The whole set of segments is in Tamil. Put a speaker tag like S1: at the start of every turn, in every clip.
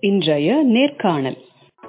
S1: இன்றைய நேர்காணல்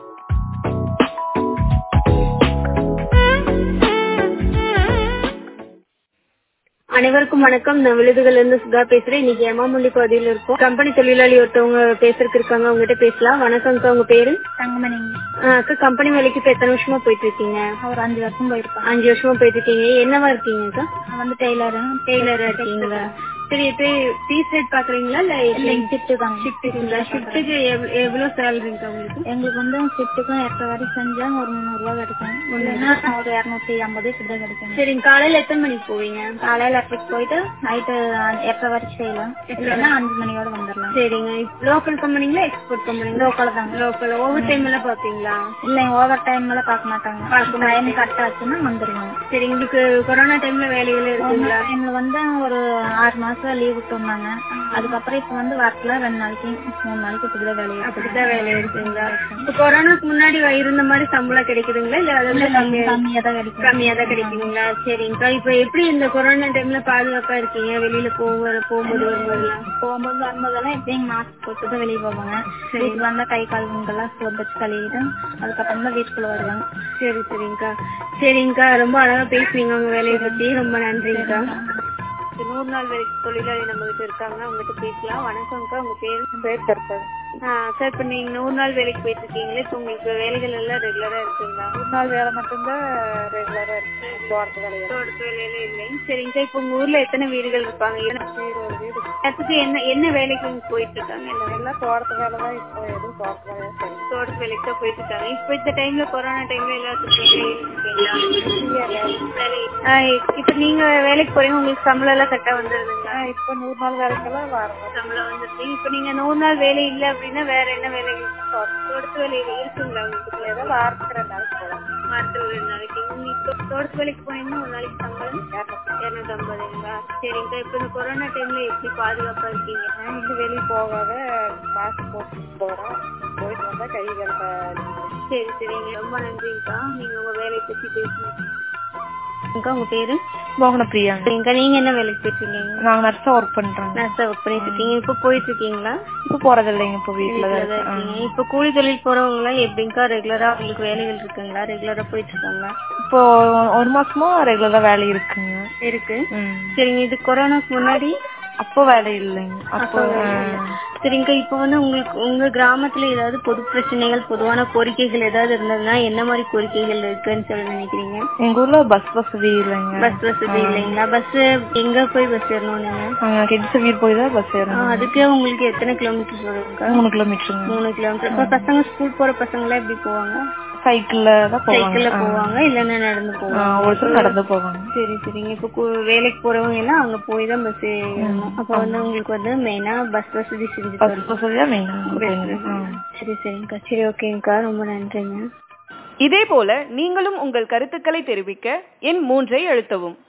S2: அனைவருக்கும் வணக்கம் நான் விழுதுகள்ல இருந்து சுதா பேசுறேன் இன்னைக்கு எமாமுள்ளி பகுதியில இருக்கோம் கம்பெனி தொழிலாளி ஒருத்தவங்க பேசுறதுக்கு இருக்காங்க உங்ககிட்ட பேசலாம் வணக்கம்க்கா உங்க பேரு
S3: தங்கமணி
S2: ஆ, அக்கா கம்பெனி வேலைக்கு இப்ப எத்தனை வருஷமா போயிட்டு இருக்கீங்க
S3: ஒரு அஞ்சு வருஷம் போயிருக்கேன்
S2: அஞ்சு வருஷமா போயிட்டு இருக்கீங்க என்னவா இருக்கீங்கக்கா
S3: நான் வந்து டெய்லரு
S2: டெய்லரா இருக்கீங்களா சரி இப்ப பீஸ் ரேட் பாக்குறீங்களா இல்ல
S3: ஷிஃப்ட் தாங்க
S2: ஷிஃப்ட்டுங்களா ஷிஃப்ட்டுக்கு எவ்வளவு சேலரிங்கக்கா உங்களுக்கு
S3: எங்களுக்கு வந்து ஷிஃப்ட்டுக்கும் எட்டரை வரைக்கும் செஞ்சா ஒரு முந்நூறு ரூபா கிடைக்கும் இல்லைன்னா ஒரு இரநூத்தி ஐம்பது இப்படி தான் கிடைக்கும்
S2: சரிங்க காலையில எத்தனை மணிக்கு போவீங்க
S3: காலையில எட்டரைக்கு போயிட்டு நைட்டு எட்டரை வரைக்கும் செய்யலாம் இல்லைன்னா அஞ்சு மணியோட வந்துடலாம்
S2: சரிங்க லோக்கல் கம்பெனிங்களா எக்ஸ்போர்ட் கம்பெனிங்களா
S3: லோக்கல் தாங்க
S2: லோக்கல் ஓவர் டைம் எல்லாம் பாப்பீங்களா
S3: இல்லை ஓவர் டைம் எல்லாம் பார்க்க மாட்டாங்க
S2: பார்க்க
S3: டைம் கரெக்ட் ஆச்சுன்னா வந்துருவாங்க
S2: சரி உங்களுக்கு கொரோனா டைம்ல வேலைகள் இருக்குங்களா
S3: டைம்ல வந்து ஒரு ஆறு மாசம் லீவ் விட்டுருந்தாங்க அதுக்கப்புறம் இப்ப வந்து வாரத்துல ரெண்டு நாளைக்கு மூணு நாளைக்கு இப்படிதான் வேலையை
S2: அப்படிதான் வேலை இருக்குங்களா இப்ப கொரோனாக்கு முன்னாடி இருந்த மாதிரி சம்பளம் கிடைக்குதுங்களா இல்ல அதை விட கம்மியா
S3: கம்மியா தான் கிடைக்கும்
S2: கம்மியா தான் கிடைக்குங்களா சரிங்கக்கா இப்ப எப்படி இந்த கொரோனா டைம்ல பாதுகாப்பா இருக்கீங்க வெளியில போக போகும்போது வரும்போதெல்லாம்
S3: போகும்போது வரும்போதெல்லாம் எப்படியும் மாஸ்க் போட்டு தான் வெளியே போவாங்க வீட்டுக்கு வந்தா கை கால்கள்லாம் சோப்பு வச்சு கழுவிட்டு அதுக்கப்புறம் தான் வீட்டுக்குள்ள வருவாங்க
S2: சரி சரிங்கக்கா சரிங்கக்கா ரொம்ப அழகா பேசுவீங்க உங்க வேலையை பத்தி ரொம்ப நன்றிங்கக்கா நூறு நாள் வேலை தொழிலாளி நம்ம கிட்ட இருக்காங்க உங்ககிட்ட பேசலாம் வணக்கம்க்கா உங்க பேரு
S4: பேர் கருப்பது
S2: சார் இப்ப நீங்க நூறு நாள் வேலைக்கு போயிட்டு இருக்கீங்களே இப்ப உங்களுக்கு வேலைகள் எல்லாம் ரெகுலரா இருக்குங்களா
S4: ஒரு நாள் வேலை மட்டும்தான் ரெகுலரா இருக்கு தோட்டத்து வேலையா
S2: தோட்டத்து வேலையில இல்லைங்க சரிங்கக்கா இப்ப உங்க ஊர்ல எத்தனை வீடுகள் இருப்பாங்க
S4: இருபது வீடு
S2: அதுக்கு என்ன என்ன வேலைக்கு இங்க போயிட்டு இருக்காங்க எல்லாம்
S4: எல்லாம் தோட்டத்து வேலை தான் இப்போ எதுவும் தோட்டத்து வேலையா சரி
S2: தோட்டத்து வேலைக்கு தான் போயிட்டு இருக்காங்க இப்ப இந்த டைம்ல கொரோனா டைம்ல எல்லாத்துக்கும் வேலை வேலை ஆ, இப்ப நீங்க வேலைக்கு போறீங்க உங்களுக்கு சம்பளம் எல்லாம் கரெக்டா வந்துருதுங்களா
S4: இப்போ நூறு நாள் வேலைக்கெல்லாம் வரும்
S2: சம்பளம் வந்துருச்சு இப்ப நீங்க நூறு நாள் வேலை இல்ல அப்படின்னா வேற என்ன வேலை தோட்டத்து வேலை இருக்குங்களா உங்களுக்கு
S4: ஏதோ வாரத்துக்கு ரெண்டு நாளைக்கு போகலாம்
S2: வாரத்துல ரெண்டு நாளைக்கு நீங்க தோட்டத்து வேலைக்கு போனீங்கன்னா ஒரு நாளைக்கு சம்பளம் இருநூத்தி ஐம்பதுங்களா சரிங்கக்கா இப்ப இந்த கொரோனா டைம்ல எப்படி பாதுகாப்பா இருக்கீங்க
S4: நான் இங்க வெளியே போகாத மாஸ்க் போட்டு போறோம் போயிட்டு வந்தா கை கால்
S2: சரி சரிங்க ரொம்ப நன்றிங்கக்கா நீங்க உங்க வேலையை பத்தி பேசுங்க உங்க பேரு
S4: மோகன பிரியாங்க
S2: சரிங்கக்கா நீங்க என்ன வேலைக்கு போயிட்டு இருக்கீங்க
S4: நாங்க நர்ஸா ஒர்க் பண்றோங்க
S2: நர்ஸா ஒர்க் பண்ணிட்டு இருக்கீங்க இப்ப போயிட்டு இருக்கீங்களா
S4: இப்போ போறது இல்லைங்க இப்போ வீட்டுல தான்
S2: வீட்டுல தான்
S4: இருக்கேன்
S2: இருக்கீங்க இப்ப கூலி தொழில் போறவங்க எல்லாம் எப்படிங்கக்கா ரெகுலரா உங்களுக்கு வேலைகள் இருக்குங்களா ரெகுலரா போயிட்டு இருக்காங்களா
S4: இப்போ ஒரு மாசமா ரெகுலரா வேலை இருக்குங்க
S2: இருக்கு
S4: ம்.
S2: சரிங்க இது கொரோனாக்கு முன்னாடி
S4: அப்போ வேலை இல்லைங்க அப்போ
S2: சரிங்கக்கா இப்ப வந்து உங்களுக்கு உங்க கிராமத்துல ஏதாவது பொது பிரச்சனைகள் பொதுவான கோரிக்கைகள் ஏதாவது இருந்ததுன்னா என்ன மாதிரி கோரிக்கைகள் இருக்குன்னு சொல்லி நினைக்கிறீங்க
S4: எங்க ஊர்ல பஸ் வசதி இல்லைங்க
S2: பஸ் வசதி இல்லைங்களா பஸ் எங்க போய் பஸ் ஏறணும் நீங்க
S4: நாங்க கிட்ஸ் வீர் போய் தான் பஸ்
S2: ஆ,
S4: ஏறணும்
S2: அதுக்கே உங்களுக்கு எத்தனை கிலோமீட்டர் வருங்கக்கா
S4: மூணு கிலோமீட்டருங்க
S2: மூணு கிலோமீட்டர் இப்ப பசங்க ஸ்கூல் போற பசங்க எல்லாம் எப்படி போவாங்க
S4: சைக்கிள்ல தான்
S2: சைக்கிள்ல
S4: போவாங்க
S2: போவாங்க இல்லன்னா நடந்து
S4: ஆ,
S2: போவாங்க
S4: ஒரு சில நடந்து போவாங்க
S2: சரி சரிங்க இப்ப கு- வேலைக்கு போறவங்க எல்லாம் அங்க போய் தான் பஸ் ஏறணும் அப்ப வந்து உங்களுக்கு வந்து மெயினா பஸ் வசதி செஞ்சு
S4: பஸ்
S2: தரணும்
S4: வசதி தான் மெயின்
S2: சரி சரிங்கக்கா சரி ஓகேங்கக்கா ரொம்ப நன்றிங்க
S1: இதேபோல நீங்களும் உங்கள் கருத்துக்களை தெரிவிக்க எண் மூன்றை அழுத்தவும்